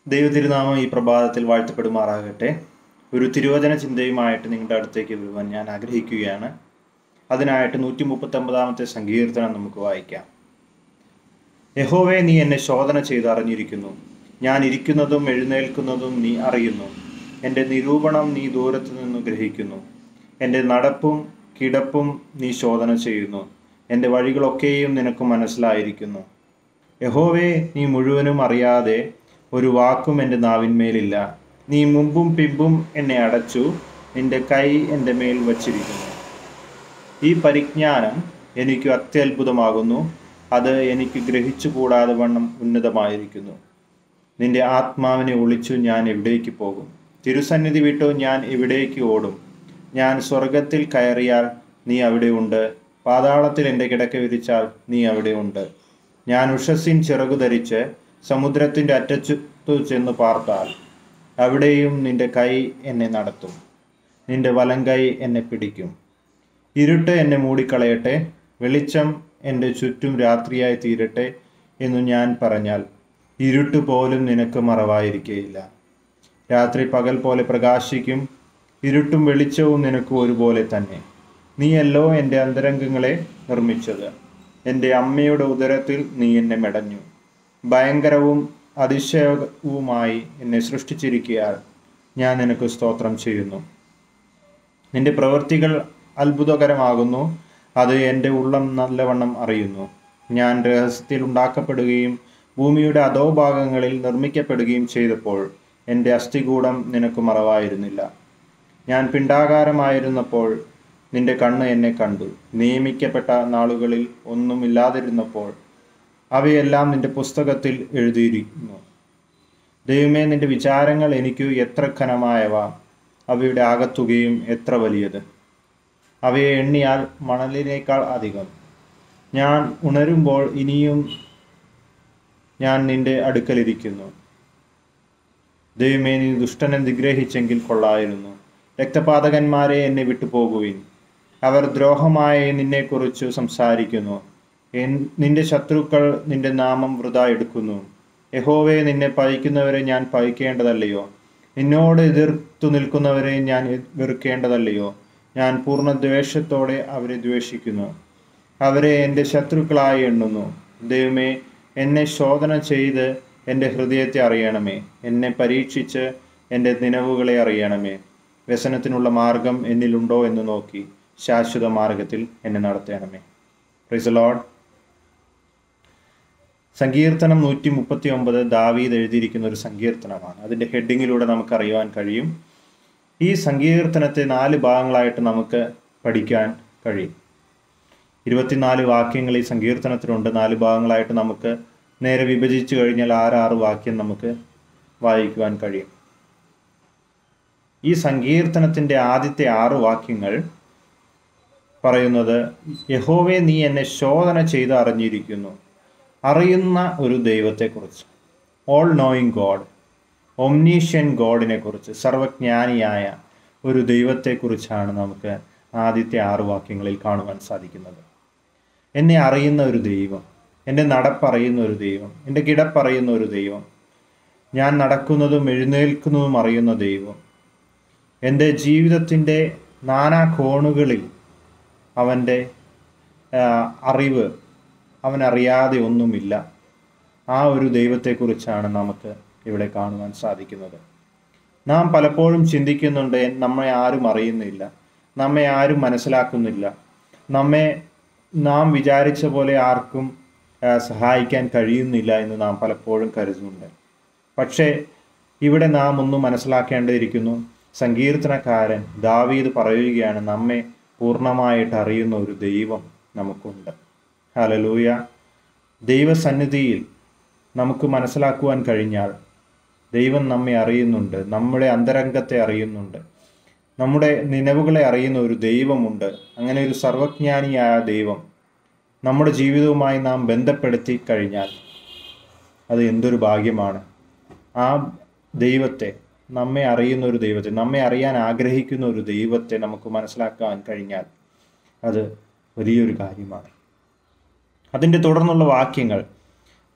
ദൈവതിരുനാമം ഈ പ്രഭാതത്തിൽ വാഴ്ത്തപ്പെടുമാറാകട്ടെ ഒരു തിരുവചന ചിന്തയുമായിട്ട് നിങ്ങളുടെ അടുത്തേക്ക് വരുവാൻ ഞാൻ ആഗ്രഹിക്കുകയാണ് അതിനായിട്ട് നൂറ്റി മുപ്പത്തൊമ്പതാമത്തെ സങ്കീർത്തനം നമുക്ക് വായിക്കാം യഹോവേ നീ എന്നെ ശോധന ചെയ്ത് അറിഞ്ഞിരിക്കുന്നു ഞാൻ ഇരിക്കുന്നതും എഴുന്നേൽക്കുന്നതും നീ അറിയുന്നു എൻ്റെ നിരൂപണം നീ ദൂരത്തു നിന്ന് ഗ്രഹിക്കുന്നു എൻ്റെ നടപ്പും കിടപ്പും നീ ശോധന ചെയ്യുന്നു എൻ്റെ വഴികളൊക്കെയും നിനക്ക് മനസ്സിലായിരിക്കുന്നു യഹോവേ നീ മുഴുവനും അറിയാതെ ഒരു വാക്കും എൻ്റെ നാവിന്മേലില്ല നീ മുമ്പും പിമ്പും എന്നെ അടച്ചു നിന്റെ കൈ എൻ്റെ മേൽ വച്ചിരിക്കുന്നു ഈ പരിജ്ഞാനം എനിക്ക് അത്യത്ഭുതമാകുന്നു അത് എനിക്ക് ഗ്രഹിച്ചുകൂടാതെ വണ്ണം ഉന്നതമായിരിക്കുന്നു നിന്റെ ആത്മാവിനെ ഒളിച്ചു ഞാൻ എവിടേക്ക് പോകും തിരുസന്നിധി വിട്ടു ഞാൻ എവിടേക്ക് ഓടും ഞാൻ സ്വർഗത്തിൽ കയറിയാൽ നീ അവിടെയുണ്ട് പാതാളത്തിൽ എൻ്റെ കിടക്ക വിരിച്ചാൽ നീ അവിടെയുണ്ട് ഞാൻ ഉഷസ്സിൻ ചിറകു ധരിച്ച് സമുദ്രത്തിൻ്റെ അറ്റത്തു ചെന്ന് പാർത്താൽ അവിടെയും നിന്റെ കൈ എന്നെ നടത്തും നിന്റെ വലം കൈ എന്നെ പിടിക്കും ഇരുട്ട് എന്നെ മൂടിക്കളയട്ടെ വെളിച്ചം എൻ്റെ ചുറ്റും രാത്രിയായി തീരട്ടെ എന്നു ഞാൻ പറഞ്ഞാൽ ഇരുട്ട് പോലും നിനക്ക് മറവായിരിക്കുകയില്ല രാത്രി പകൽ പോലെ പ്രകാശിക്കും ഇരുട്ടും വെളിച്ചവും നിനക്ക് ഒരുപോലെ തന്നെ നീയല്ലോ എൻ്റെ അന്തരംഗങ്ങളെ നിർമ്മിച്ചത് എൻ്റെ അമ്മയുടെ ഉദരത്തിൽ നീ എന്നെ മെടഞ്ഞു ഭയങ്കരവും അതിശയവുമായി എന്നെ സൃഷ്ടിച്ചിരിക്കയാൽ ഞാൻ നിനക്ക് സ്തോത്രം ചെയ്യുന്നു നിന്റെ പ്രവൃത്തികൾ അത്ഭുതകരമാകുന്നു അത് എൻ്റെ ഉള്ളം നല്ലവണ്ണം അറിയുന്നു ഞാൻ രഹസ്യത്തിൽ ഉണ്ടാക്കപ്പെടുകയും ഭൂമിയുടെ അധോഭാഗങ്ങളിൽ നിർമ്മിക്കപ്പെടുകയും ചെയ്തപ്പോൾ എൻ്റെ അസ്ഥികൂടം നിനക്ക് മറവായിരുന്നില്ല ഞാൻ പിണ്ടാകാരമായിരുന്നപ്പോൾ നിന്റെ കണ്ണ് എന്നെ കണ്ടു നിയമിക്കപ്പെട്ട നാളുകളിൽ ഒന്നുമില്ലാതിരുന്നപ്പോൾ അവയെല്ലാം നിന്റെ പുസ്തകത്തിൽ എഴുതിയിരിക്കുന്നു ദൈവമേ നിന്റെ വിചാരങ്ങൾ എനിക്ക് എത്ര ഘനമായവ അവയുടെ ആകത്തുകയും എത്ര വലിയത് അവയെ എണ്ണിയാൽ മണലിനേക്കാൾ അധികം ഞാൻ ഉണരുമ്പോൾ ഇനിയും ഞാൻ നിന്റെ അടുക്കലിരിക്കുന്നു ദൈവമേ നീ ദുഷ്ടനെ നിഗ്രഹിച്ചെങ്കിൽ കൊള്ളായിരുന്നു രക്തപാതകന്മാരെ എന്നെ വിട്ടുപോകുവിൻ അവർ ദ്രോഹമായി നിന്നെക്കുറിച്ച് സംസാരിക്കുന്നു എൻ- നിന്റെ ശത്രുക്കൾ നിന്റെ നാമം വൃതാ എടുക്കുന്നു യഹോവേ നിന്നെ പഴിക്കുന്നവരെ ഞാൻ പഴിക്കേണ്ടതല്ലയോ നിന്നോട് എതിർത്തു നിൽക്കുന്നവരെ ഞാൻ എ- വെറുക്കേണ്ടതല്ലയോ ഞാൻ പൂർണ്ണ ദ്വേഷത്തോടെ അവരെ ദ്വേഷിക്കുന്നു അവരെ എൻ്റെ ശത്രുക്കളായി എണ്ണുന്നു ദൈവമേ എന്നെ ശോധന ചെയ്ത് എൻ്റെ ഹൃദയത്തെ അറിയണമേ എന്നെ പരീക്ഷിച്ച് എൻ്റെ നിലവുകളെ അറിയണമേ വ്യസനത്തിനുള്ള മാർഗം എന്നിലുണ്ടോ എന്ന് നോക്കി ശാശ്വത മാർഗത്തിൽ എന്നെ നടത്തണമേ പ്രൈസ് ലോഡ് സങ്കീർത്തനം നൂറ്റി മുപ്പത്തി ഒമ്പത് ദാവീദ് എഴുതിയിരിക്കുന്ന ഒരു സങ്കീർത്തനമാണ് അതിൻ്റെ ഹെഡിങ്ങിലൂടെ നമുക്ക് അറിയുവാൻ കഴിയും ഈ സങ്കീർത്തനത്തെ നാല് ഭാഗങ്ങളായിട്ട് നമുക്ക് പഠിക്കാൻ കഴിയും ഇരുപത്തിനാല് വാക്യങ്ങൾ ഈ സങ്കീർത്തനത്തിലുണ്ട് നാല് ഭാഗങ്ങളായിട്ട് നമുക്ക് നേരെ വിഭജിച്ചു കഴിഞ്ഞാൽ ആറാറ് വാക്യം നമുക്ക് വായിക്കുവാൻ കഴിയും ഈ സങ്കീർത്തനത്തിൻ്റെ ആദ്യത്തെ ആറ് വാക്യങ്ങൾ പറയുന്നത് യഹോവേ നീ എന്നെ ശോധന ചെയ്ത് അറിഞ്ഞിരിക്കുന്നു അറിയുന്ന ഒരു ദൈവത്തെക്കുറിച്ച് ഓൾ നോയിങ് ഗോഡ് ഒംനീഷ്യൻ ഗോഡിനെ കുറിച്ച് സർവജ്ഞാനിയായ ഒരു ദൈവത്തെക്കുറിച്ചാണ് നമുക്ക് ആദ്യത്തെ ആറ് വാക്യങ്ങളിൽ കാണുവാൻ സാധിക്കുന്നത് എന്നെ അറിയുന്ന ഒരു ദൈവം എൻ്റെ നടപ്പറിയുന്ന ഒരു ദൈവം എൻ്റെ കിടപ്പറിയുന്ന ഒരു ദൈവം ഞാൻ നടക്കുന്നതും എഴുന്നേൽക്കുന്നതും അറിയുന്ന ദൈവം എൻ്റെ ജീവിതത്തിൻ്റെ നാനാ കോണുകളിൽ അവൻ്റെ ആ, അറിവ് അവനറിയാതെ ഒന്നുമില്ല ആ ഒരു ദൈവത്തെക്കുറിച്ചാണ് നമുക്ക് ഇവിടെ കാണുവാൻ സാധിക്കുന്നത് നാം പലപ്പോഴും ചിന്തിക്കുന്നുണ്ട് "എൻ- നമ്മെ ആരും അറിയുന്നില്ല നമ്മെ ആരും മനസ്സിലാക്കുന്നില്ല നമ്മെ നാം വിചാരിച്ച പോലെ ആർക്കും ആ, സഹായിക്കാൻ കഴിയുന്നില്ല എന്ന് നാം പലപ്പോഴും കരുതുന്നുണ്ട് പക്ഷേ ഇവിടെ നാം ഒന്ന് മനസ്സിലാക്കേണ്ടിയിരിക്കുന്നു സങ്കീർത്തനക്കാരൻ ദാവീദ് പറയുകയാണ് നമ്മെ പൂർണ്ണമായിട്ട് അറിയുന്ന ഒരു ദൈവം നമുക്കുണ്ട് ഹലലൂയ ദൈവസന്നിധിയിൽ നമുക്ക് മനസ്സിലാക്കുവാൻ കഴിഞ്ഞാൽ ദൈവം നമ്മെ അറിയുന്നുണ്ട് നമ്മുടെ അന്തരംഗത്തെ അറിയുന്നുണ്ട് നമ്മുടെ നിലവുകളെ അറിയുന്ന ഒരു ദൈവമുണ്ട് അങ്ങനെ ഒരു സർവജ്ഞാനിയായ ദൈവം നമ്മുടെ ജീവിതവുമായി നാം ബന്ധപ്പെടുത്തി കഴിഞ്ഞാൽ അത് എന്തൊരു ഭാഗ്യമാണ് ആ ദൈവത്തെ നമ്മെ അറിയുന്ന ഒരു ദൈവത്തെ നമ്മെ അറിയാൻ ആഗ്രഹിക്കുന്ന ഒരു ദൈവത്തെ നമുക്ക് മനസ്സിലാക്കാൻ കഴിഞ്ഞാൽ അത് വലിയൊരു കാര്യമാണ് അതിൻ്റെ തുടർന്നുള്ള വാക്യങ്ങൾ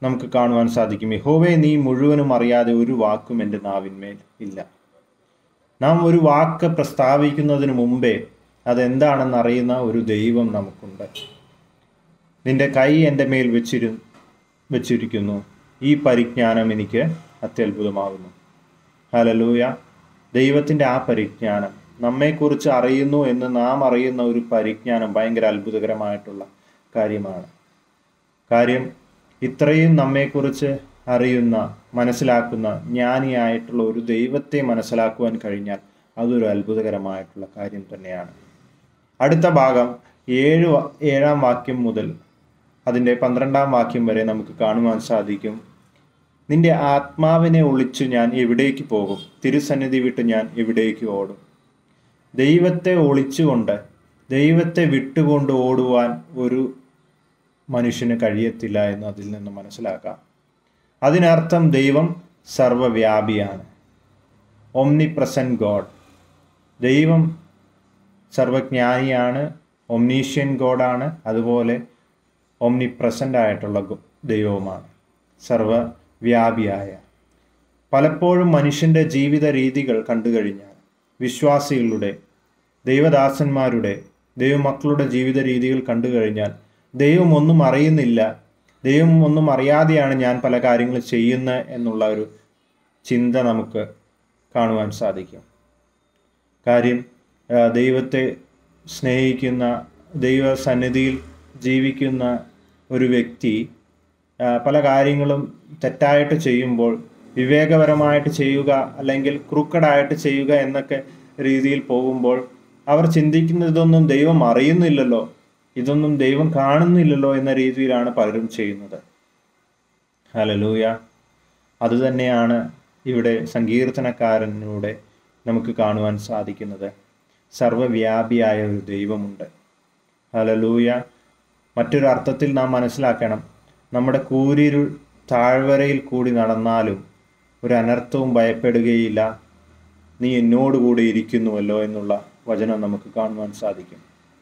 നമുക്ക് കാണുവാൻ സാധിക്കും യഹോവേ നീ മുഴുവനും അറിയാതെ ഒരു വാക്കും എൻ്റെ നാവിന്മേൽ ഇല്ല നാം ഒരു വാക്ക് പ്രസ്താവിക്കുന്നതിന് മുമ്പേ അതെന്താണെന്ന് അറിയുന്ന ഒരു ദൈവം നമുക്കുണ്ട് നിന്റെ കൈ എൻ്റെ മേൽ വെച്ചിരു വെച്ചിരിക്കുന്നു ഈ പരിജ്ഞാനം എനിക്ക് അത്യത്ഭുതമാകുന്നു ഹലലൂയ ദൈവത്തിൻ്റെ ആ പരിജ്ഞാനം നമ്മെക്കുറിച്ച് അറിയുന്നു എന്ന് നാം അറിയുന്ന ഒരു പരിജ്ഞാനം ഭയങ്കര അത്ഭുതകരമായിട്ടുള്ള കാര്യമാണ് കാര്യം ഇത്രയും നമ്മെക്കുറിച്ച് അറിയുന്ന മനസ്സിലാക്കുന്ന ജ്ഞാനിയായിട്ടുള്ള ഒരു ദൈവത്തെ മനസ്സിലാക്കുവാൻ കഴിഞ്ഞാൽ അതൊരു അത്ഭുതകരമായിട്ടുള്ള കാര്യം തന്നെയാണ് അടുത്ത ഭാഗം ഏഴ് വ- ഏഴാം വാക്യം മുതൽ അതിൻ്റെ പന്ത്രണ്ടാം വാക്യം വരെ നമുക്ക് കാണുവാൻ സാധിക്കും നിന്റെ ആത്മാവിനെ ഒളിച്ചു ഞാൻ എവിടേക്ക് പോകും തിരുസന്നിധി വിട്ട് ഞാൻ എവിടേക്ക് ഓടും ദൈവത്തെ ഒളിച്ചുകൊണ്ട് ദൈവത്തെ വിട്ടുകൊണ്ട് ഓടുവാൻ ഒരു മനുഷ്യന് കഴിയത്തില്ല എന്ന് അതിൽ നിന്ന് മനസ്സിലാക്കാം അതിനർത്ഥം ദൈവം സർവവ്യാപിയാണ് ഒംനി പ്രസൻറ്റ് ഗോഡ് ദൈവം സർവജ്ഞാനിയാണ് ഒംനീഷ്യൻ ഗോഡാണ് അതുപോലെ ഒംനി പ്രസൻ്റ് ആയിട്ടുള്ള ഗോ- ദൈവവുമാണ് സർവവ്യാപിയായ പലപ്പോഴും മനുഷ്യൻ്റെ ജീവിത രീതികൾ കണ്ടു കഴിഞ്ഞാൽ വിശ്വാസികളുടെ ദൈവദാസന്മാരുടെ ദൈവമക്കളുടെ ജീവിത രീതികൾ കണ്ടു കഴിഞ്ഞാൽ ദൈവം ഒന്നും അറിയുന്നില്ല ദൈവം ഒന്നും അറിയാതെയാണ് ഞാൻ പല കാര്യങ്ങളും ചെയ്യുന്നത് എന്നുള്ള ഒരു ചിന്ത നമുക്ക് കാണുവാൻ സാധിക്കും കാര്യം ആ, ദൈവത്തെ സ്നേഹിക്കുന്ന ദൈവസന്നിധിയിൽ ജീവിക്കുന്ന ഒരു വ്യക്തി ആ, പല കാര്യങ്ങളും തെറ്റായിട്ട് ചെയ്യുമ്പോൾ വിവേകപരമായിട്ട് ചെയ്യുക അല്ലെങ്കിൽ ക്രൂക്കഡായിട്ട് ചെയ്യുക എന്നൊക്കെ രീതിയിൽ പോകുമ്പോൾ അവർ ചിന്തിക്കുന്നത് ഇതൊന്നും ദൈവം അറിയുന്നില്ലല്ലോ ഇതൊന്നും ദൈവം കാണുന്നില്ലല്ലോ എന്ന രീതിയിലാണ് പലരും ചെയ്യുന്നത് ഹലലൂയ അതുതന്നെയാണ് ഇവിടെ സങ്കീർത്തനക്കാരനിലൂടെ നമുക്ക് കാണുവാൻ സാധിക്കുന്നത് സർവവ്യാപിയായ ഒരു ദൈവമുണ്ട് ഹലലൂയ മറ്റൊരു അർത്ഥത്തിൽ നാം മനസ്സിലാക്കണം നമ്മുടെ കൂരിരുൾ താഴ്വരയിൽ കൂടി നടന്നാലും ഒരു അനർത്ഥവും ഭയപ്പെടുകയില്ല നീ എന്നോടുകൂടി ഇരിക്കുന്നുവല്ലോ എന്നുള്ള വചനം നമുക്ക് കാണുവാൻ സാധിക്കും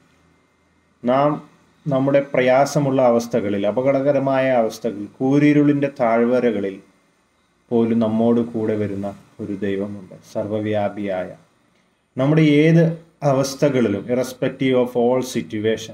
നാം നമ്മുടെ പ്രയാസമുള്ള അവസ്ഥകളിൽ അപകടകരമായ അവസ്ഥകളിൽ കൂരിരുളിൻ്റെ താഴ്വരകളിൽ പോലും നമ്മോട് കൂടെ വരുന്ന ഒരു ദൈവമുണ്ട് സർവവ്യാപിയായ നമ്മുടെ ഏത് അവസ്ഥകളിലും ഇറസ്പെക്റ്റീവ് ഓഫ് ഓൾ സിറ്റുവേഷൻ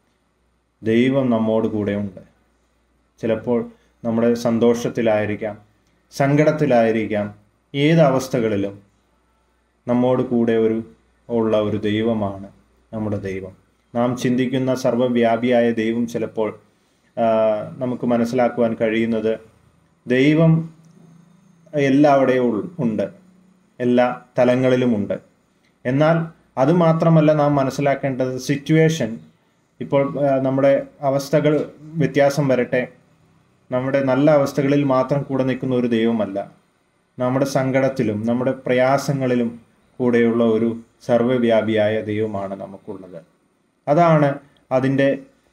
ദൈവം നമ്മോട് കൂടെ ഉണ്ട് ചിലപ്പോൾ നമ്മുടെ സന്തോഷത്തിലായിരിക്കാം സങ്കടത്തിലായിരിക്കാം ഏത് അവസ്ഥകളിലും നമ്മോട് കൂടെ ഒരു ഉള്ള ഒരു ദൈവമാണ് നമ്മുടെ ദൈവം നാം ചിന്തിക്കുന്ന സർവ്വവ്യാപിയായ ദൈവം ചിലപ്പോൾ ആ, നമുക്ക് മനസ്സിലാക്കുവാൻ കഴിയുന്നത് ദൈവം എല്ലാവിടെയും ഉൾ- ഉണ്ട് എല്ലാ തലങ്ങളിലുമുണ്ട് എന്നാൽ അത് മാത്രമല്ല നാം മനസ്സിലാക്കേണ്ടത് സിറ്റുവേഷൻ ഇപ്പോൾ ആ, നമ്മുടെ അവസ്ഥകൾ വ്യത്യാസം വരട്ടെ നമ്മുടെ നല്ല അവസ്ഥകളിൽ മാത്രം കൂടെ നിൽക്കുന്ന ഒരു ദൈവമല്ല നമ്മുടെ സങ്കടത്തിലും നമ്മുടെ പ്രയാസങ്ങളിലും കൂടെയുള്ള ഒരു സർവ്വവ്യാപിയായ ദൈവമാണ് നമുക്കുള്ളത് അതാണ് അതിൻ്റെ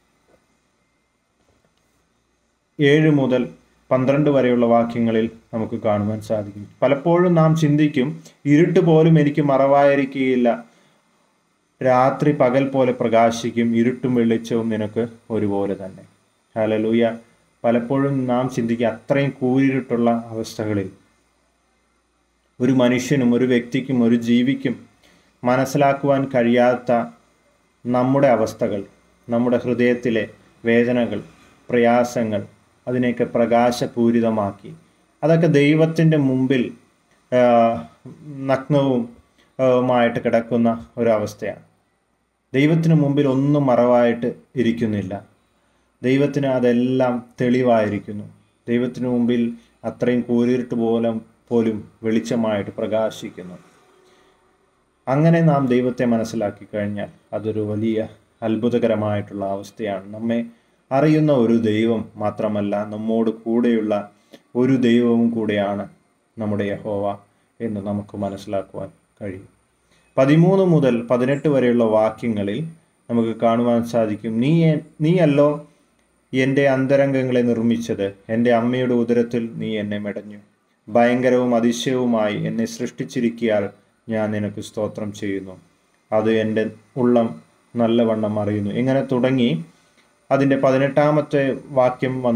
ഏഴ് മുതൽ പന്ത്രണ്ട് വരെയുള്ള വാക്യങ്ങളിൽ നമുക്ക് കാണുവാൻ സാധിക്കും പലപ്പോഴും നാം ചിന്തിക്കും ഇരുട്ട് പോലും എനിക്ക് മറവായിരിക്കുകയില്ല രാത്രി പകൽ പോലെ പ്രകാശിക്കും ഇരുട്ടും വെളിച്ചവും നിനക്ക് ഒരുപോലെ തന്നെ ഹലലൂയ പലപ്പോഴും നാം ചിന്തിക്കുക അത്രയും കൂരിരുട്ടുള്ള അവസ്ഥകളിൽ ഒരു മനുഷ്യനും ഒരു വ്യക്തിക്കും ഒരു ജീവിക്കും മനസ്സിലാക്കുവാൻ കഴിയാത്ത നമ്മുടെ അവസ്ഥകൾ നമ്മുടെ ഹൃദയത്തിലെ വേദനകൾ പ്രയാസങ്ങൾ അതിനെയൊക്കെ പ്രകാശപൂരിതമാക്കി അതൊക്കെ ദൈവത്തിൻ്റെ മുമ്പിൽ ആ, നഗ്നവും ആ, മായിട്ട് കിടക്കുന്ന ഒരവസ്ഥയാണ് ദൈവത്തിന് മുമ്പിൽ ഒന്നും മറവായിട്ട് ഇരിക്കുന്നില്ല ദൈവത്തിന് അതെല്ലാം തെളിവായിരിക്കുന്നു ദൈവത്തിന് മുമ്പിൽ അത്രയും കൂരിരുട്ട് പോലും പോലും വെളിച്ചമായിട്ട് പ്രകാശിക്കുന്നു അങ്ങനെ നാം ദൈവത്തെ മനസ്സിലാക്കി കഴിഞ്ഞാൽ അതൊരു വലിയ അത്ഭുതകരമായിട്ടുള്ള അവസ്ഥയാണ് നമ്മെ അറിയുന്ന ഒരു ദൈവം മാത്രമല്ല നമ്മോട് കൂടെയുള്ള ഒരു ദൈവവും കൂടെയാണ് നമ്മുടെ യഹോവ എന്ന് നമുക്ക് മനസ്സിലാക്കുവാൻ കഴിയും പതിമൂന്ന് മുതൽ പതിനെട്ട് വരെയുള്ള വാക്യങ്ങളിൽ നമുക്ക് കാണുവാൻ സാധിക്കും നീ എ- നീയല്ലോ എൻ്റെ അന്തരംഗങ്ങളെ നിർമ്മിച്ചത് എൻ്റെ അമ്മയുടെ ഉദരത്തിൽ നീ എന്നെ മെടഞ്ഞു ഭയങ്കരവും അതിശയവുമായി എന്നെ സൃഷ്ടിച്ചിരിക്കിയാൽ ഞാൻ നിനക്ക് സ്തോത്രം ചെയ്യുന്നു അത് എൻ്റെ ഉള്ളം നല്ലവണ്ണം അറിയുന്നു ഇങ്ങനെ തുടങ്ങി അതിൻ്റെ പതിനെട്ടാമത്തെ വാക്യം വന്നാൽ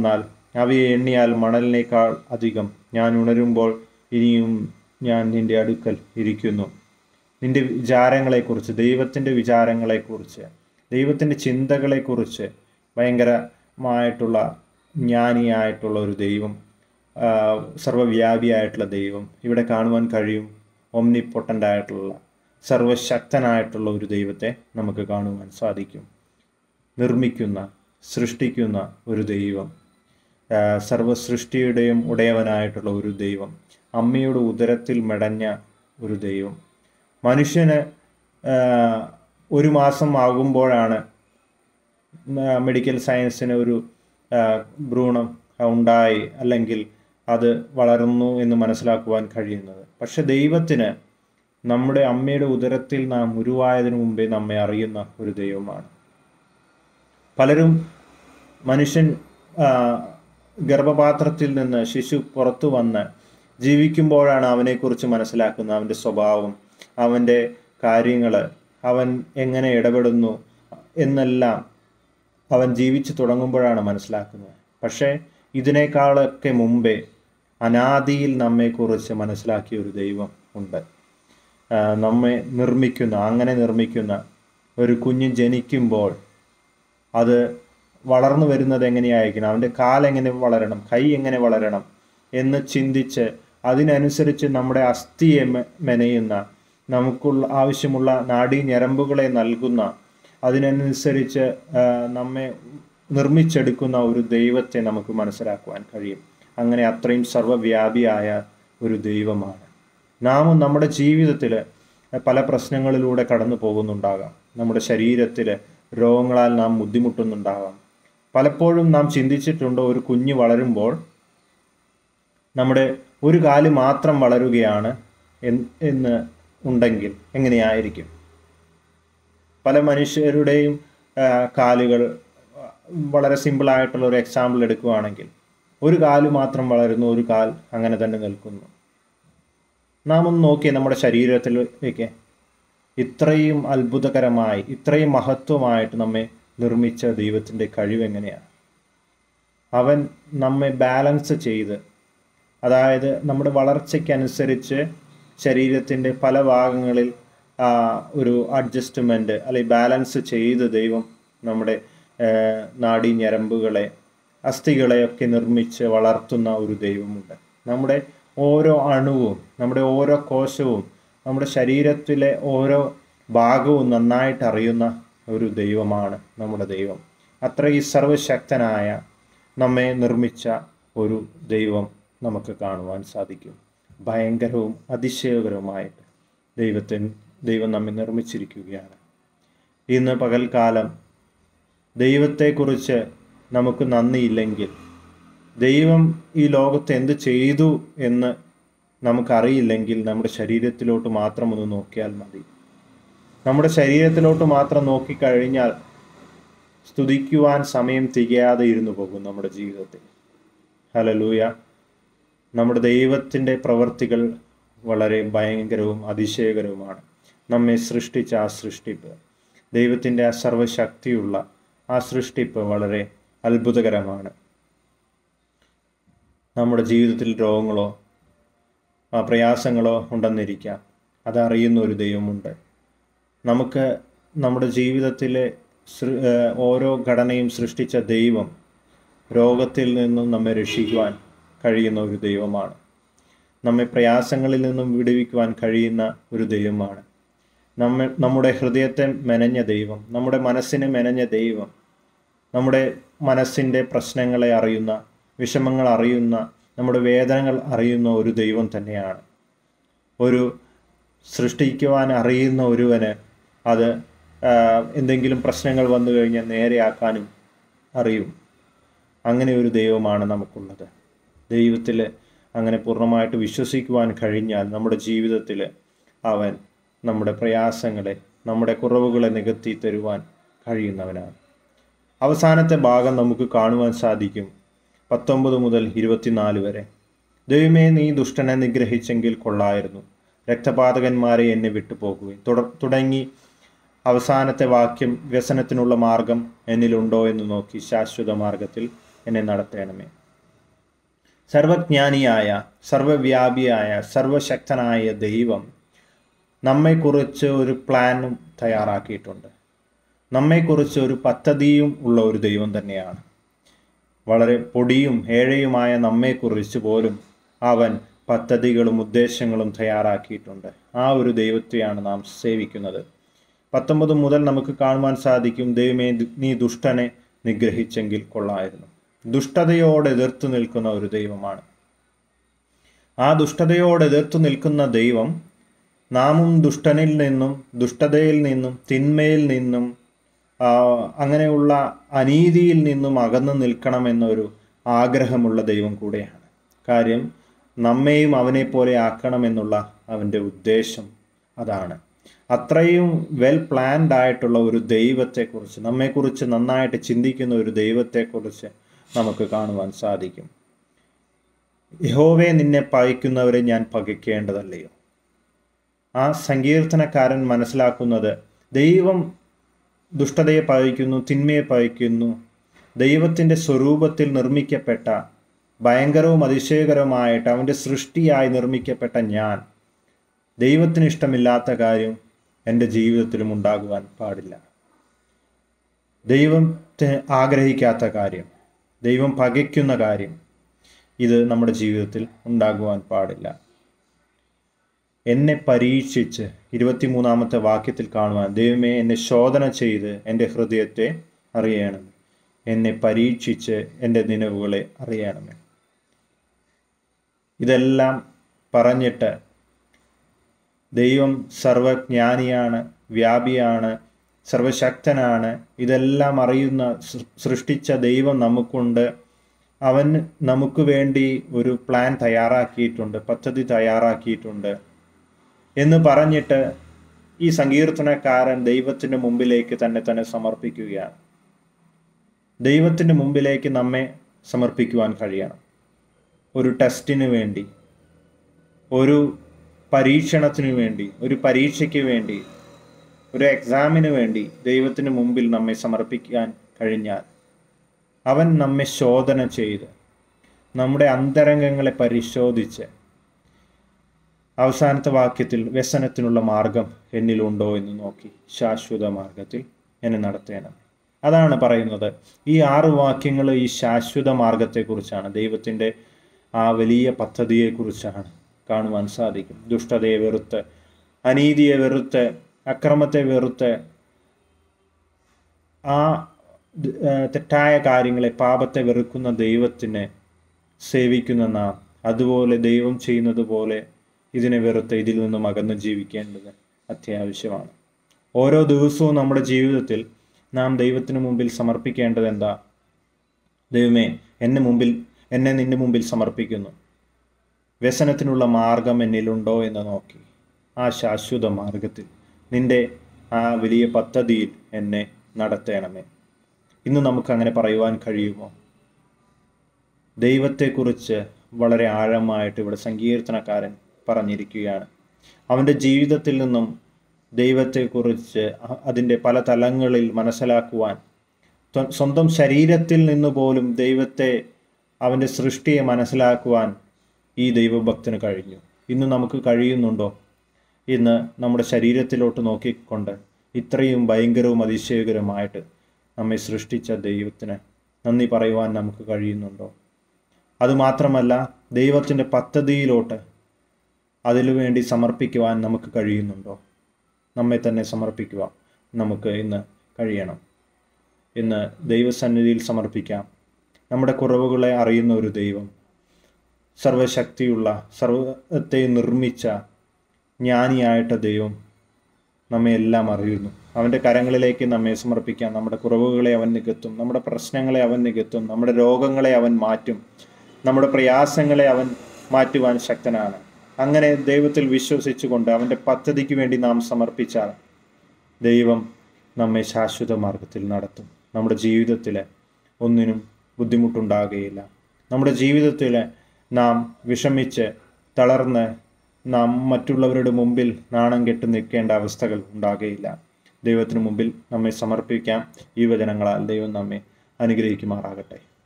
അവയെ എണ്ണിയാൽ മണലിനേക്കാൾ അധികം ഞാൻ ഉണരുമ്പോൾ ഇനിയും ഞാൻ നിന്റെ അടുക്കൽ ഇരിക്കുന്നു നിന്റെ വിചാരങ്ങളെക്കുറിച്ച് ദൈവത്തിൻ്റെ വിചാരങ്ങളെക്കുറിച്ച് ദൈവത്തിൻ്റെ ചിന്തകളെക്കുറിച്ച് ഭയങ്കരമായിട്ടുള്ള ജ്ഞാനിയായിട്ടുള്ള ഒരു ദൈവം ആ, സർവ്വവ്യാപിയായിട്ടുള്ള ദൈവം ഇവിടെ കാണുവാൻ കഴിയും ഒമ്നിപ്പൊട്ടൻ്റ് ആയിട്ടുള്ള സർവശക്തനായിട്ടുള്ള ഒരു ദൈവത്തെ നമുക്ക് കാണുവാൻ സാധിക്കും നിർമ്മിക്കുന്ന സൃഷ്ടിക്കുന്ന ഒരു ദൈവം ആ, സർവ്വസൃഷ്ടിയുടെയും ഉടയവനായിട്ടുള്ള ഒരു ദൈവം അമ്മയുടെ ഉദരത്തിൽ മെടഞ്ഞ ഒരു ദൈവം മനുഷ്യന് ആ, ഒരു മാസം ആകുമ്പോഴാണ് ആ, മെഡിക്കൽ സയൻസിന് ഒരു ആ, ഭ്രൂണം ഉണ്ടായി അല്ലെങ്കിൽ അത് വളർന്നു എന്ന് മനസ്സിലാക്കുവാൻ കഴിയുന്നത് പക്ഷെ ദൈവത്തിന് നമ്മുടെ അമ്മയുടെ ഉദരത്തിൽ നാം ഉരുവായതിനു മുമ്പേ നമ്മെ അറിയുന്ന ഒരു ദൈവമാണ് പലരും മനുഷ്യൻ ആ, ഗർഭപാത്രത്തിൽ നിന്ന് ശിശു പുറത്തു വന്ന് ജീവിക്കുമ്പോഴാണ് അവനെക്കുറിച്ച് മനസ്സിലാക്കുന്നത് അവൻ്റെ സ്വഭാവം അവൻ്റെ കാര്യങ്ങൾ അവൻ എങ്ങനെ ഇടപെടുന്നു എന്നെല്ലാം അവൻ ജീവിച്ചു തുടങ്ങുമ്പോഴാണ് മനസ്സിലാക്കുന്നത് പക്ഷേ ഇതിനേക്കാളൊക്കെ മുമ്പേ അനാദിയിൽ നമ്മെക്കുറിച്ച് മനസ്സിലാക്കിയ ഒരു ദൈവം ഉണ്ട് ആ, നമ്മെ നിർമ്മിക്കുന്ന അങ്ങനെ നിർമ്മിക്കുന്ന ഒരു കുഞ്ഞ് ജനിക്കുമ്പോൾ അത് വളർന്നു വരുന്നത് എങ്ങനെയായിരിക്കണം അവൻ്റെ കാലെങ്ങനെ വളരണം കൈ എങ്ങനെ വളരണം എന്ന് ചിന്തിച്ച് അതിനനുസരിച്ച് നമ്മുടെ അസ്ഥിയെ മെ- മെനയുന്ന നമുക്കുള്ള ആവശ്യമുള്ള നാഡീ ഞരമ്പുകളെ നൽകുന്ന അതിനനുസരിച്ച് ആ, നമ്മെ നിർമ്മിച്ചെടുക്കുന്ന ഒരു ദൈവത്തെ നമുക്ക് മനസ്സിലാക്കുവാൻ കഴിയും അങ്ങനെ അത്രയും സർവ്വവ്യാപിയായ ഒരു ദൈവമാണ് നാമും നമ്മുടെ ജീവിതത്തിൽ പല പ്രശ്നങ്ങളിലൂടെ കടന്നു പോകുന്നുണ്ടാകാം നമ്മുടെ ശരീരത്തിൽ രോഗങ്ങളാൽ നാം ബുദ്ധിമുട്ടുന്നുണ്ടാകാം പലപ്പോഴും നാം ചിന്തിച്ചിട്ടുണ്ട് ഒരു കുഞ്ഞ് വളരുമ്പോൾ നമ്മുടെ ഒരു കാല് മാത്രം വളരുകയാണ് എന്ന് എന്ന് ഉണ്ടെങ്കിൽ എങ്ങനെയായിരിക്കും പല മനുഷ്യരുടെയും ആ, കാലുകൾ ആ, വളരെ സിമ്പിളായിട്ടുള്ള ഒരു എക്സാമ്പിൾ എടുക്കുകയാണെങ്കിൽ ഒരു കാല് മാത്രം വളരുന്നു ഒരു കാൽ അങ്ങനെ തന്നെ നിൽക്കുന്നു നാം ഒന്ന് നോക്കിയേ നമ്മുടെ ശരീരത്തിലേക്ക് ഇത്രയും അത്ഭുതകരമായി ഇത്രയും മഹത്വമായിട്ട് നമ്മെ നിർമ്മിച്ച ദൈവത്തിൻ്റെ കഴിവ് എങ്ങനെയാണ് അവൻ നമ്മെ ബാലൻസ് ചെയ്ത് അതായത് നമ്മുടെ വളർച്ചയ്ക്കനുസരിച്ച് ശരീരത്തിൻ്റെ പല ഭാഗങ്ങളിൽ ആ, ഒരു അഡ്ജസ്റ്റ്മെൻറ്റ് അല്ലെങ്കിൽ ബാലൻസ് ചെയ്ത് ദൈവം നമ്മുടെ ആ, നാഡീ ഞരമ്പുകളെ അസ്ഥികളെയൊക്കെ നിർമ്മിച്ച് വളർത്തുന്ന ഒരു ദൈവമുണ്ട് നമ്മുടെ ഓരോ അണുവും നമ്മുടെ ഓരോ കോശവും നമ്മുടെ ശരീരത്തിലെ ഓരോ ഭാഗവും നന്നായിട്ട് അറിയുന്ന ഒരു ദൈവമാണ് നമ്മുടെ ദൈവം അത്രയും സർവശക്തനായ നമ്മെ നിർമ്മിച്ച ഒരു ദൈവം നമുക്ക് കാണുവാൻ സാധിക്കും ഭയങ്കരവും അതിശയകരവുമായിട്ട് ദൈവത്തിൻ ദൈവം നമ്മെ നിർമ്മിച്ചിരിക്കുകയാണ് ഇന്ന് പകൽക്കാലം ദൈവത്തെക്കുറിച്ച് നമുക്ക് നന്ദിയില്ലെങ്കിൽ ദൈവം ഈ ലോകത്ത് എന്ത് ചെയ്തു എന്ന് നമുക്കറിയില്ലെങ്കിൽ നമ്മുടെ ശരീരത്തിലോട്ട് മാത്രം ഒന്ന് നോക്കിയാൽ മതി നമ്മുടെ ശരീരത്തിലോട്ട് മാത്രം നോക്കിക്കഴിഞ്ഞാൽ സ്തുതിക്കുവാൻ സമയം തികയാതെ ഇരുന്നു പോകും നമ്മുടെ ജീവിതത്തിൽ ഹലലൂയ നമ്മുടെ ദൈവത്തിൻ്റെ പ്രവർത്തികൾ വളരെ ഭയങ്കരവും അതിശയകരവുമാണ് നമ്മെ സൃഷ്ടിച്ച ആ സൃഷ്ടിപ്പ് ദൈവത്തിൻ്റെ ആ സർവശക്തിയുള്ള ആ സൃഷ്ടിപ്പ് വളരെ അത്ഭുതകരമാണ് നമ്മുടെ ജീവിതത്തിൽ രോഗങ്ങളോ ആ പ്രയാസങ്ങളോ ഉണ്ടെന്നിരിക്കാം അതറിയുന്ന ഒരു ദൈവമുണ്ട് നമുക്ക് നമ്മുടെ ജീവിതത്തിലെ സൃ- ഏഹ് ഓരോ ഘടനയും സൃഷ്ടിച്ച ദൈവം രോഗത്തിൽ നിന്നും നമ്മെ രക്ഷിക്കുവാൻ കഴിയുന്ന ഒരു ദൈവമാണ് നമ്മെ പ്രയാസങ്ങളിൽ നിന്നും വിടുവിക്കുവാൻ കഴിയുന്ന ഒരു ദൈവമാണ് നമ്മ നമ്മുടെ ഹൃദയത്തെ മെനഞ്ഞ ദൈവം നമ്മുടെ മനസ്സിനെ മെനഞ്ഞ ദൈവം നമ്മുടെ മനസ്സിൻ്റെ പ്രശ്നങ്ങളെ അറിയുന്ന വിഷമങ്ങൾ അറിയുന്ന നമ്മുടെ വേദനകൾ അറിയുന്ന ഒരു ദൈവം തന്നെയാണ് ഒരു സൃഷ്ടിക്കുവാൻ അറിയുന്ന ഒരുവന് അത് ആ, എന്തെങ്കിലും പ്രശ്നങ്ങൾ വന്നു കഴിഞ്ഞാൽ നേരെയാക്കാനും അറിയും അങ്ങനെ ഒരു ദൈവമാണ് നമുക്കുള്ളത് ദൈവത്തിൽ അങ്ങനെ പൂർണ്ണമായിട്ട് വിശ്വസിക്കുവാൻ കഴിഞ്ഞാൽ നമ്മുടെ ജീവിതത്തിൽ അവൻ നമ്മുടെ പ്രയാസങ്ങളെ നമ്മുടെ കുറവുകളെ നികത്തി തരുവാൻ കഴിയുന്നവനാണ് അവസാനത്തെ ഭാഗം നമുക്ക് കാണുവാൻ സാധിക്കും പത്തൊമ്പത് മുതൽ ഇരുപത്തിനാല് വരെ ദൈവമേ നീ ദുഷ്ടനെ നിഗ്രഹിച്ചെങ്കിൽ കൊള്ളായിരുന്നു രക്തപാതകന്മാരെ എന്നെ വിട്ടുപോകുകയും തുടർ തുടങ്ങി അവസാനത്തെ വാക്യം വ്യസനത്തിനുള്ള മാർഗം എന്നിലുണ്ടോ എന്ന് നോക്കി ശാശ്വത മാർഗത്തിൽ എന്നെ നടത്തണമേ സർവജ്ഞാനിയായ സർവവ്യാപിയായ സർവശക്തനായ ദൈവം നമ്മെക്കുറിച്ച് ഒരു പ്ലാനും തയ്യാറാക്കിയിട്ടുണ്ട് നമ്മെക്കുറിച്ച് ഒരു പദ്ധതിയും ഉള്ള ഒരു ദൈവം തന്നെയാണ് വളരെ പൊടിയും ഏഴയുമായ നമ്മെക്കുറിച്ച് പോലും അവൻ പദ്ധതികളും ഉദ്ദേശങ്ങളും തയ്യാറാക്കിയിട്ടുണ്ട് ആ ഒരു ദൈവത്തെയാണ് നാം സേവിക്കുന്നത് പത്തൊമ്പത് മുതൽ നമുക്ക് കാണുവാൻ സാധിക്കും ദൈവമേ നീ ദുഷ്ടനെ നിഗ്രഹിച്ചെങ്കിൽ കൊള്ളായിരുന്നു ദുഷ്ടതയോട് എതിർത്ത് നിൽക്കുന്ന ഒരു ദൈവമാണ് ആ ദുഷ്ടതയോട് എതിർത്ത് നിൽക്കുന്ന ദൈവം നാമും ദുഷ്ടനിൽ നിന്നും ദുഷ്ടതയിൽ നിന്നും തിന്മയിൽ നിന്നും ആ, അങ്ങനെയുള്ള അനീതിയിൽ നിന്നും അകന്നു നിൽക്കണമെന്നൊരു ആഗ്രഹമുള്ള ദൈവം കൂടെയാണ് കാര്യം നമ്മെയും അവനെ പോലെ ആക്കണമെന്നുള്ള അവൻ്റെ ഉദ്ദേശം അതാണ് അത്രയും വെൽ പ്ലാൻഡ് ആയിട്ടുള്ള ഒരു ദൈവത്തെക്കുറിച്ച് നമ്മെക്കുറിച്ച് നന്നായിട്ട് ചിന്തിക്കുന്ന ഒരു ദൈവത്തെക്കുറിച്ച് നമുക്ക് കാണുവാൻ സാധിക്കും യഹോവേ നിന്നെ പകയ്ക്കുന്നവരെ ഞാൻ പകയ്ക്കേണ്ടതല്ലയോ ആ സങ്കീർത്തനക്കാരൻ മനസ്സിലാക്കുന്നത് ദൈവം ദുഷ്ടതയെ പകയ്ക്കുന്നു തിന്മയെ പകയ്ക്കുന്നു ദൈവത്തിൻ്റെ സ്വരൂപത്തിൽ നിർമ്മിക്കപ്പെട്ട ഭയങ്കരവും അതിശയകരവുമായിട്ട് അവൻ്റെ സൃഷ്ടിയായി നിർമ്മിക്കപ്പെട്ട ഞാൻ ദൈവത്തിന് ഇഷ്ടമില്ലാത്ത കാര്യം എൻ്റെ ജീവിതത്തിലും ഉണ്ടാകുവാൻ പാടില്ല ദൈവത്തിന് ആഗ്രഹിക്കാത്ത കാര്യം ദൈവം പകയ്ക്കുന്ന കാര്യം ഇത് നമ്മുടെ ജീവിതത്തിൽ ഉണ്ടാകുവാൻ പാടില്ല എന്നെ പരീക്ഷിച്ച് ഇരുപത്തിമൂന്നാമത്തെ വാക്യത്തിൽ കാണുവാൻ ദൈവമേ എന്നെ ശോധന ചെയ്ത് എൻ്റെ ഹൃദയത്തെ അറിയണമേ എന്നെ പരീക്ഷിച്ച് എൻ്റെ നിലവുകളെ അറിയണമേ ഇതെല്ലാം പറഞ്ഞിട്ട് ദൈവം സർവജ്ഞാനിയാണ് വ്യാപിയാണ് സർവശക്തനാണ് ഇതെല്ലാം അറിയുന്ന സൃ- സൃഷ്ടിച്ച ദൈവം നമുക്കുണ്ട് അവൻ നമുക്ക് വേണ്ടി ഒരു പ്ലാൻ തയ്യാറാക്കിയിട്ടുണ്ട് പദ്ധതി തയ്യാറാക്കിയിട്ടുണ്ട് എന്ന് പറഞ്ഞിട്ട് ഈ സങ്കീർത്തനക്കാരൻ ദൈവത്തിൻ്റെ മുമ്പിലേക്ക് തന്നെ തന്നെ സമർപ്പിക്കുകയാണ് ദൈവത്തിൻ്റെ മുമ്പിലേക്ക് നമ്മെ സമർപ്പിക്കുവാൻ കഴിയണം ഒരു ടെസ്റ്റിന് വേണ്ടി ഒരു പരീക്ഷണത്തിന് വേണ്ടി ഒരു പരീക്ഷയ്ക്ക് വേണ്ടി ഒരു എക്സാമിന് വേണ്ടി ദൈവത്തിന് മുമ്പിൽ നമ്മെ സമർപ്പിക്കാൻ കഴിഞ്ഞാൽ അവൻ നമ്മെ ശോധന ചെയ്ത് നമ്മുടെ അന്തരംഗങ്ങളെ പരിശോധിച്ച് അവസാനത്തെ വാക്യത്തിൽ വ്യസനത്തിനുള്ള മാർഗം എന്നിലുണ്ടോ എന്ന് നോക്കി ശാശ്വത മാർഗത്തിൽ എന്നെ നടത്തേണം അതാണ് പറയുന്നത് ഈ ആറ് വാക്യങ്ങൾ ഈ ശാശ്വത മാർഗത്തെക്കുറിച്ചാണ് ദൈവത്തിൻ്റെ ആ വലിയ പദ്ധതിയെക്കുറിച്ചാണ് കാണുവാൻ സാധിക്കും ദുഷ്ടതയെ വെറുത്ത് അനീതിയെ വെറുത്ത് അക്രമത്തെ വെറുത്ത് ആ ദ- ആ, തെറ്റായ കാര്യങ്ങളെ പാപത്തെ വെറുക്കുന്ന ദൈവത്തിനെ സേവിക്കുന്ന നാം അതുപോലെ ദൈവം ചെയ്യുന്നത് പോലെ ഇതിനെ വെറുത്ത് ഇതിൽ നിന്നും അകന്ന് ജീവിക്കേണ്ടത് അത്യാവശ്യമാണ് ഓരോ ദിവസവും നമ്മുടെ ജീവിതത്തിൽ നാം ദൈവത്തിന് മുമ്പിൽ സമർപ്പിക്കേണ്ടത് എന്താ ദൈവമേ എന്നെ മുമ്പിൽ എന്നെ നിന്റെ മുമ്പിൽ സമർപ്പിക്കുന്നു വ്യസനത്തിനുള്ള മാർഗം എന്നിലുണ്ടോ എന്ന് നോക്കി ആ ശാശ്വത മാർഗത്തിൽ നിന്റെ ആ വലിയ പദ്ധതിയിൽ എന്നെ നടത്തേണമേ ഇന്ന് നമുക്ക് അങ്ങനെ പറയുവാൻ കഴിയുമോ ദൈവത്തെക്കുറിച്ച് വളരെ ആഴമായിട്ട് ഇവിടെ സങ്കീർത്തനക്കാരൻ പറഞ്ഞിരിക്കുകയാണ് അവൻ്റെ ജീവിതത്തിൽ നിന്നും ദൈവത്തെക്കുറിച്ച് അ- അതിൻ്റെ പല തലങ്ങളിൽ മനസ്സിലാക്കുവാൻ സ്വ- സ്വന്തം ശരീരത്തിൽ നിന്ന് പോലും ദൈവത്തെ അവൻ്റെ സൃഷ്ടിയെ മനസ്സിലാക്കുവാൻ ഈ ദൈവഭക്തന് കഴിഞ്ഞു ഇന്ന് നമുക്ക് കഴിയുന്നുണ്ടോ ഇന്ന് നമ്മുടെ ശരീരത്തിലോട്ട് നോക്കിക്കൊണ്ട് ഇത്രയും ഭയങ്കരവും അതിശയകരമായിട്ട് നമ്മെ സൃഷ്ടിച്ച ദൈവത്തിന് നന്ദി പറയുവാൻ നമുക്ക് കഴിയുന്നുണ്ടോ അതുമാത്രമല്ല ദൈവത്തിൻ്റെ പദ്ധതിയിലോട്ട് അതിനുവേണ്ടി സമർപ്പിക്കുവാൻ നമുക്ക് കഴിയുന്നുണ്ടോ നമ്മെ തന്നെ സമർപ്പിക്കുവാൻ നമുക്ക് ഇന്ന് കഴിയണം ഇന്ന് ദൈവസന്നിധിയിൽ സമർപ്പിക്കാം നമ്മുടെ കുറവുകളെ അറിയുന്ന ഒരു ദൈവം സർവശക്തിയുള്ള സർവത്തെ നിർമ്മിച്ച ജ്ഞാനിയായിട്ട ദൈവം നമ്മെ എല്ലാം അറിയുന്നു അവൻ്റെ കരങ്ങളിലേക്ക് നമ്മെ സമർപ്പിക്കാം നമ്മുടെ കുറവുകളെ അവൻ നികത്തും നമ്മുടെ പ്രശ്നങ്ങളെ അവൻ നികത്തും നമ്മുടെ രോഗങ്ങളെ അവൻ മാറ്റും നമ്മുടെ പ്രയാസങ്ങളെ അവൻ മാറ്റുവാൻ ശക്തനാണ് അങ്ങനെ ദൈവത്തിൽ വിശ്വസിച്ചുകൊണ്ട് അവൻ്റെ പദ്ധതിക്ക് വേണ്ടി നാം സമർപ്പിച്ചാൽ ദൈവം നമ്മെ ശാശ്വത മാർഗത്തിൽ നടത്തും നമ്മുടെ ജീവിതത്തിൽ ഒന്നിനും ബുദ്ധിമുട്ടുണ്ടാകുകയില്ല നമ്മുടെ ജീവിതത്തിൽ നാം വിഷമിച്ച് തളർന്ന് നാം മറ്റുള്ളവരുടെ മുമ്പിൽ നാണം കെട്ട് നിൽക്കേണ്ട അവസ്ഥകൾ ഉണ്ടാകുകയില്ല ദൈവത്തിന് മുമ്പിൽ നമ്മെ സമർപ്പിക്കാം ഈ വചനങ്ങളാൽ ദൈവം നമ്മെ അനുഗ്രഹിക്കുമാറാകട്ടെ